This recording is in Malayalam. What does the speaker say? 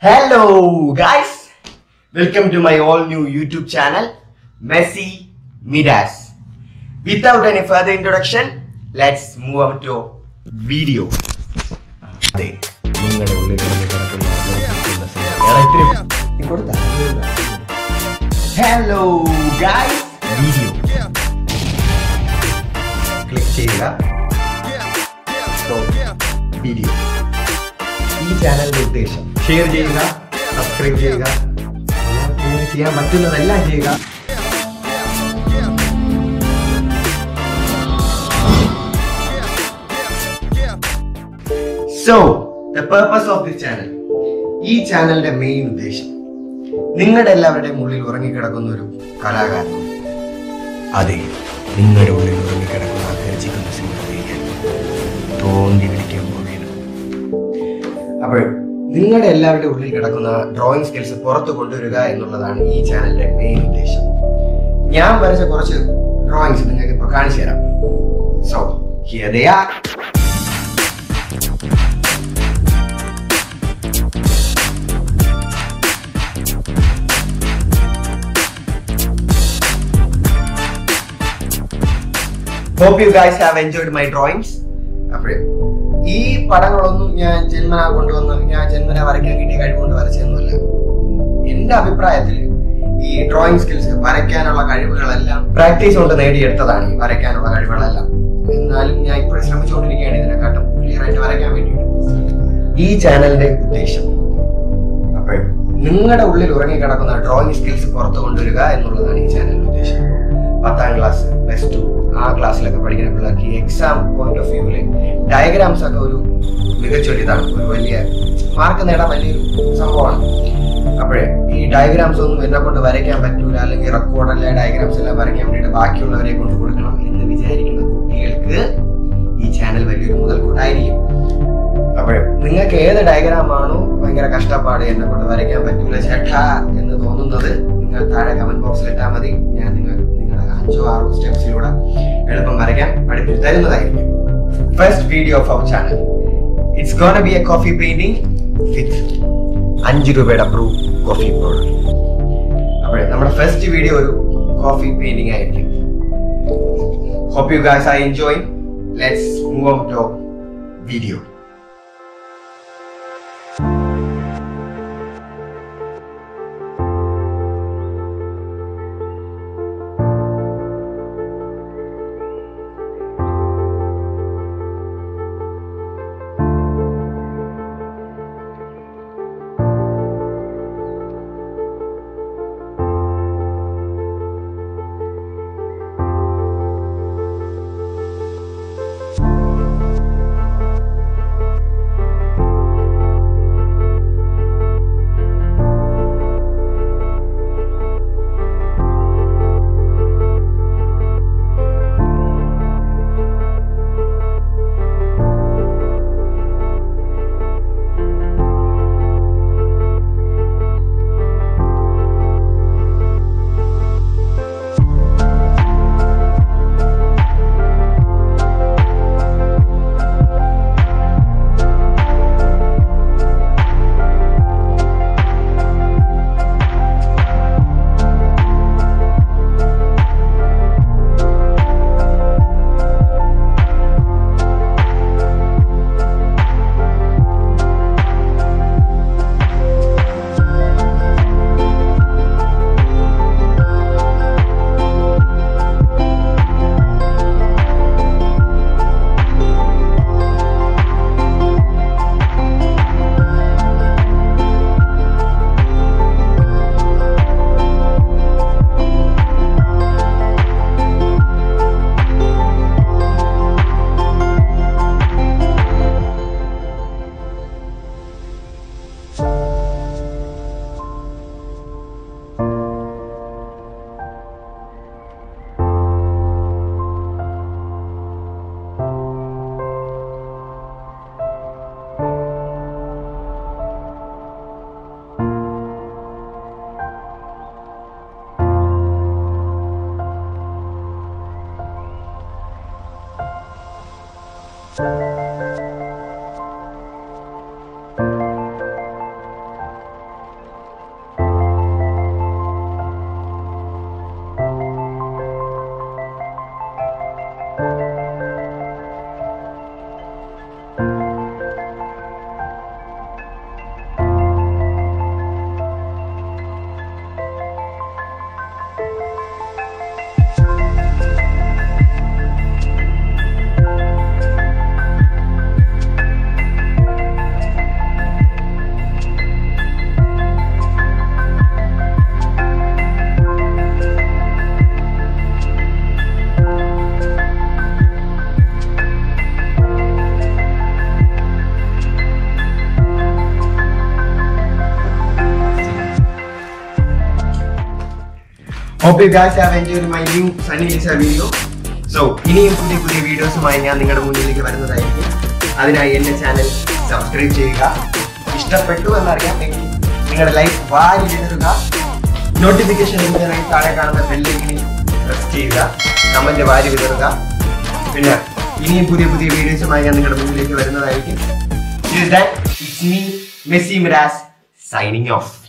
Hello, guys. Welcome to my all new YouTube channel, Messi Midas. Without any further introduction, let's move on to video. അതെ നിങ്ങളുടെ ഉള്ളിൽ ഒളിഞ്ഞു കിടക്കുന്ന ആഗ്രഹിക്കുന്ന സിനിമ. എടാ, ഇത്തിരി ഇങ്ങോട്ട് താഴെ ഹലോ ഗായ്സ് വീഡിയോ ക്ലിക്ക് ചെയ്യുക വീഡിയോ ഈ ചാനലിന്റെ ഉദ്ദേശം ഷെയർ ചെയ്യുക സബ്സ്ക്രൈബ് ചെയ്യുക നിങ്ങൾക്ക് ചെയ്യാൻ പറ്റുന്നതെല്ലാം ചെയ്യുക so the purpose of this channel ഈ ചാനലിന്റെ മെയിൻ ഉദ്ദേശം നിങ്ങളുടെ എല്ലാവരുടെയും ഉള്ളിൽ ഉറങ്ങിക്കിടക്കുന്ന ഒരു കലാകാരൻ അതെ നിങ്ങളുടെ ഉള്ളിൽ ഉറങ്ങിക്കിടക്കുന്ന ആഗ്രഹിക്കുന്ന സിനിമയിലേക്ക് തോന്നി വിളിക്കാൻ പോവുകയാണ് അപ്പോൾ നിങ്ങളുടെ എല്ലാവരുടെ ഉള്ളിൽ കിടക്കുന്ന ഡ്രോയിങ് സ്കിൽസ് പുറത്തു കൊണ്ടുവരിക എന്നുള്ളതാണ് ഈ ചാനലിന്റെ മെയിൻ ഉദ്ദേശം ഞാൻ വരച്ച കുറച്ച് ഡ്രോയിങ്സ് നിങ്ങൾക്ക് ഇപ്പൊ കാണിച്ചു തരാം so here they are hope you guys have enjoyed my drawings അപ്പോഴേ ഈ പടങ്ങളൊന്നും ഞാൻ ജന്മന കൊണ്ടുവന്ന് ഞാൻ ജന്മന വരയ്ക്കാൻ കിട്ടിയ കഴിവുകൊണ്ട് വരച്ചതൊന്നുമല്ല എന്റെ അഭിപ്രായത്തിൽ ഈ ഡ്രോയിങ് സ്കിൽസ് വരയ്ക്കാനുള്ള കഴിവുകളെല്ലാം പ്രാക്ടീസ് കൊണ്ട് നേടിയെടുത്തതാണ് ഈ വരയ്ക്കാനുള്ള കഴിവുകളെല്ലാം എന്നാലും ഞാൻ ഇപ്പോൾ ശ്രമിച്ചുകൊണ്ടിരിക്കുകയാണ് ഇതിനെക്കാട്ടും ക്ലിയർ ആയിട്ട് വരയ്ക്കാൻ വേണ്ടിയിട്ട് ഈ ചാനലിന്റെ ഉദ്ദേശം അപ്പോൾ നിങ്ങളുടെ ഉള്ളിൽ ഉറങ്ങിക്കിടക്കുന്ന ഡ്രോയിങ് സ്കിൽസ് പുറത്തു കൊണ്ടുവരിക എന്നുള്ളതാണ് ഈ ചാനലിന്റെ ഉദ്ദേശം പത്താം ക്ലാസ് പ്ലസ് ടു ആ ക്ലാസ്സിലൊക്കെ പഠിക്കുന്ന പിള്ളേർക്ക് ഈ എക്സാം പോയിന്റ് ഓഫ് വ്യൂവിൽ ഡയഗ്രാംസ് ഒക്കെ ഒരു മികച്ചൊരു ഇതാണ് ഒരു വലിയ മാർക്ക് നേടാൻ വലിയൊരു സംഭവമാണ് അപ്പോഴേ ഈ ഡയഗ്രാംസ് ഒന്നും എന്നെ കൊണ്ട് വരയ്ക്കാൻ പറ്റൂല അല്ലെങ്കിൽ റെക്കോർഡല്ല ഡയഗ്രാംസ് എല്ലാം വരയ്ക്കാൻ വേണ്ടിയിട്ട് ബാക്കിയുള്ളവരെ കൊണ്ട് കൊടുക്കണം എന്ന് വിചാരിക്കുന്ന കുട്ടികൾക്ക് ഈ ചാനൽ വലിയൊരു മുതൽക്കൂട്ടായിരിക്കും അപ്പോഴേ നിങ്ങൾക്ക് ഏത് ഡയഗ്രാം ആണോ ഭയങ്കര കഷ്ടപ്പാട് എന്നെ കൊണ്ട് വരയ്ക്കാൻ പറ്റൂല ചേട്ടാ എന്ന് തോന്നുന്നത് നിങ്ങൾ താഴെ കമന്റ് ബോക്സിൽ ഇട്ടാൽ മതി ഞാൻ നിങ്ങൾ നിങ്ങളുടെ അഞ്ചോ ആറോ സ്റ്റെപ്സിലൂടെ എളുപ്പം വരയ്ക്കാൻ പഠിപ്പിച്ചു തരുന്നതായിരിക്കും first video of our channel it's gonna be a coffee painting with അഞ്ച് രൂപയുടെ ബ്രൂ കോഫി പൗഡർ അപ്പോഴേ നമ്മുടെ ഫസ്റ്റ് വീഡിയോ ഒരു കോഫി പെയിന്റിംഗ് ആയിരിക്കും hope you guys I enjoy let's move on to video hope you guys have enjoyed my new സണ്ണി ലിസ വീഡിയോ സോ ഇനിയും പുതിയ പുതിയ വീഡിയോസുമായി ഞാൻ നിങ്ങളുടെ മുന്നിലേക്ക് വരുന്നതായിരിക്കും അതിനായി എന്റെ ചാനൽ സബ്സ്ക്രൈബ് ചെയ്യുക ഇഷ്ടപ്പെട്ടു എന്നറിയാം എങ്കിൽ നിങ്ങളുടെ ലൈഫ് വാരി വിതറുക നോട്ടിഫിക്കേഷൻ ലഭിക്കാനായി താഴെ കാണുന്ന ബെല്ലിങ്ങിൽ പ്രസ് ചെയ്യുക കമന്റ് വാരി വിതറുക പിന്നെ ഇനിയും പുതിയ പുതിയ വീഡിയോസുമായി ഞാൻ നിങ്ങളുടെ മുന്നിലേക്ക് വരുന്നതായിരിക്കും ഇറ്റ്സ് മീ മെസ്സി മിരാസ് സൈനിങ് ഓഫ്